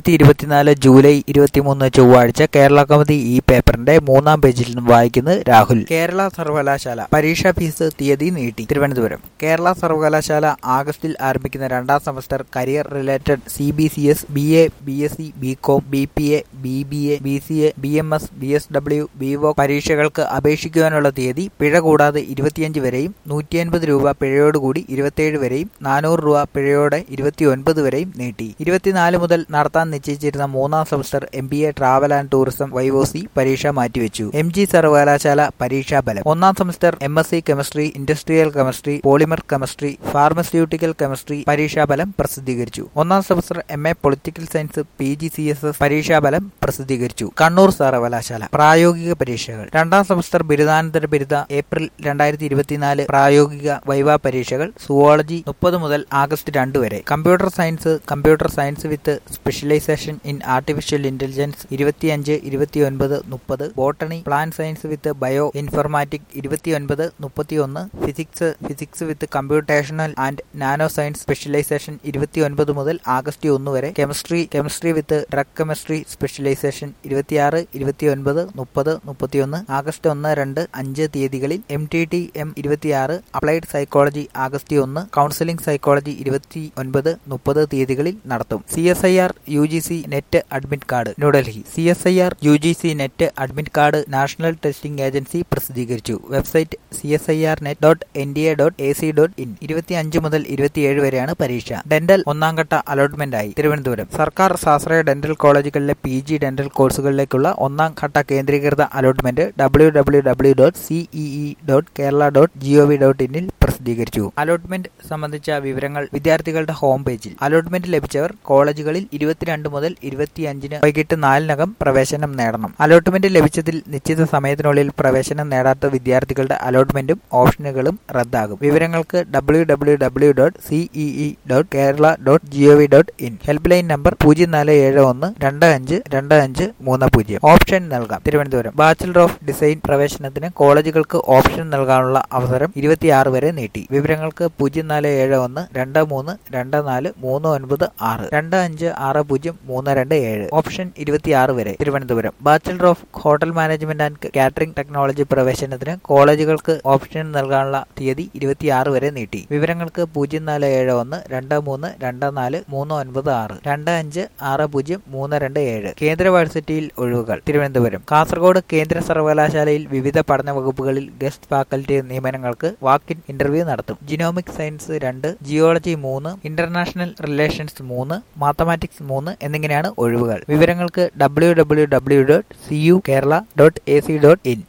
രണ്ടായിരത്തി ഇരുപത്തിനാല് ജൂലൈ ഇരുപത്തിമൂന്ന് ചൊവ്വാഴ്ച കേരള കൗമുദി ഈ പേപ്പറിന്റെ മൂന്നാം പേജിൽ നിന്നും വായിക്കുന്നത് രാഹുൽ കേരള സർവകലാശാല പരീക്ഷാ ഫീസ് തീയതി നീട്ടി തിരുവനന്തപുരം കേരള സർവകലാശാല ആഗസ്റ്റിൽ ആരംഭിക്കുന്ന രണ്ടാം semester career related C B C S B A B S C B com B P A B B A B C A B M S B S W B voc പരീക്ഷകൾക്ക് അപേക്ഷിക്കുവാനുള്ള തീയതി പിഴ കൂടാതെ ഇരുപത്തിയഞ്ച് വരെയും നൂറ്റി അൻപത് രൂപ പിഴയോടുകൂടി ഇരുപത്തിയേഴ് വരെയും നാനൂറ് രൂപ പിഴയോടെ ഇരുപത്തിയൊൻപത് വരെയും നീട്ടി ഇരുപത്തിനാല് മുതൽ നടത്താൻ നിശ്ചയിച്ചിരുന്ന മൂന്നാം semester M B A travel and tourism viva voce പരീക്ഷ മാറ്റിവെച്ചു എം ജി സർവകലാശാല പരീക്ഷാ ഫലം ഒന്നാം semester M S C chemistry industrial chemistry polymer chemistry pharmaceutical chemistry പരീക്ഷാഫലം പ്രസിദ്ധീകരിച്ചു ഒന്നാം semester M A political science P G C S S പരീക്ഷാഫലം പ്രസിദ്ധീകരിച്ചു കണ്ണൂർ സർവകലാശാല പ്രായോഗിക പരീക്ഷകൾ രണ്ടാം സെമസ്റ്റർ ബിരുദാനന്തര ബിരുദ ഏപ്രിൽ രണ്ടായിരത്തി ഇരുപത്തിനാല് പ്രായോഗിക വൈവ പരീക്ഷകൾ സുവോളജി മുപ്പത് മുതൽ ആഗസ്റ്റ് രണ്ട് വരെ computer science computer science with specialization in artificial intelligence ഇരുപത്തിയഞ്ച് ഇരുപത്തിയൊൻപത് മുപ്പത് botany plan science with bio informatic ഇരുപത്തിയൊൻപത് മുപ്പത്തിയൊന്ന് physics physics with computational and nano science specialization ഇരുപത്തിയൊൻപത് മുതൽ ആഗസ്റ്റ് ഒന്ന് വരെ chemistry chemistry with drug chemistry specialization ഇരുപത്തിയാറ് ഇരുപത്തിയൊൻപത് മുപ്പത് മുപ്പത്തിയൊന്ന് ആഗസ്റ്റ് ഒന്ന് രണ്ട് അഞ്ച് തീയതികളിൽ എം ടി ടി എം ഇരുപത്തിയാറ് അപ്ലൈഡ് സൈക്കോളജി ആഗസ്റ്റ് ഒന്ന് കൗൺസിലിംഗ് സൈക്കോളജി ഇരുപത്തി ഒൻപത് മുപ്പത് തീയതികളിൽ നടത്തും C S I R U G C net admit card New Delhi C S I R U G C net admit card national testing agency പ്രസിദ്ധീകരിച്ചു website C S I R net dot N D A dot A C dot in ഇരുപത്തിയഞ്ച് മുതൽ ഇരുപത്തിയേഴ് വരെയാണ് പരീക്ഷ dental ഒന്നാം ഘട്ട അലോട്ട്മെന്റായി തിരുവനന്തപുരം സർക്കാർ സ്വാശ്രയ ഡെന്റൽ കോളേജുകളിലെ പി ജി ഡെന്റൽ കോഴ്സുകളിലേക്കുള്ള ഒന്നാം ഘട്ട കേന്ദ്രീകൃത allotment W W W dot CEE dot Kerala dot GOV dot ഇന്നിൽ പ്രസിദ്ധീകരിച്ചു അലോട്ട്മെന്റ് സംബന്ധിച്ച വിവരങ്ങൾ വിദ്യാർത്ഥികളുടെ ഹോം പേജിൽ അലോട്ട്മെന്റ് ലഭിച്ചവർ കോളേജുകളിൽ ഇരുപത്തിരണ്ട് മുതൽ ഇരുപത്തിയഞ്ചിന് വൈകിട്ട് നാലിനകം പ്രവേശനം നേടണം അലോട്ട്മെന്റ് ലഭിച്ചതിൽ നിശ്ചിത സമയത്തിനുള്ളിൽ പ്രവേശനം നേടാത്ത വിദ്യാർത്ഥികളുടെ അലോട്ട്മെന്റും ഓപ്ഷനുകളും റദ്ദാകും വിവരങ്ങൾക്ക് W W W dot CEE dot Kerala dot GOV dot in help line number പൂജ്യം നാല് ഏഴ് ഒന്ന് രണ്ട് അഞ്ച് രണ്ട് അഞ്ച് മൂന്ന് പൂജ്യം ഓപ്ഷൻ നൽകാം തിരുവനന്തപുരം ബാച്ചിലർ ഓഫ് ഡിസൈൻ പ്രവേശനത്തിന് കോളേജുകൾക്ക് ഓപ്ഷൻ നൽകാനുള്ള അവസരം ഇരുപത്തിയാറ് വരെ നീട്ടി വിവരങ്ങൾക്ക് പൂജ്യം നാല് ഏഴ് ഒന്ന് രണ്ട് മൂന്ന് രണ്ട് നാല് മൂന്ന് ഒൻപത് ആറ് രണ്ട് അഞ്ച് ആറ് പൂജ്യം മൂന്ന് രണ്ട് ഏഴ് ഓപ്ഷൻ ഇരുപത്തിയാറ് വരെ Thiruvananthapuram bachelor of hotel management and catering technology പ്രവേശനത്തിന് കോളേജുകൾക്ക് ഓപ്ഷൻ നൽകാനുള്ള തീയതി ഇരുപത്തിയാറ് വരെ നീട്ടി വിവരങ്ങൾക്ക് പൂജ്യം നാല് ഏഴ് ഒന്ന് രണ്ട് മൂന്ന് രണ്ട് നാല് മൂന്ന് ഒൻപത് ആറ് രണ്ട് അഞ്ച് ആറ് പൂജ്യം മൂന്ന് രണ്ട് ഏഴ് കേന്ദ്ര യൂണിവേഴ്സിറ്റിയിൽ ഒഴിവുകൾ തിരുവനന്തപുരം കാസർഗോഡ് കേന്ദ്ര സർവകലാശാലയിൽ വിവിധ പഠന വകുപ്പുകളിൽ ഗസ്റ്റ് ഫാക്കൽറ്റി നിയമനങ്ങൾക്ക് വാക്കിൻ ഇന്റർവ്യൂ നടത്തും ജിനോമിക് സയൻസ് രണ്ട് ജിയോളജി മൂന്ന് ഇന്റർനാഷണൽ റിലേഷൻസ് മൂന്ന് മാത്തമാറ്റിക്സ് മൂന്ന് എന്നിങ്ങനെയാണ് ഒഴിവുകൾ വിവരങ്ങൾക്ക് W W W dot C U Kerala dot A C dot in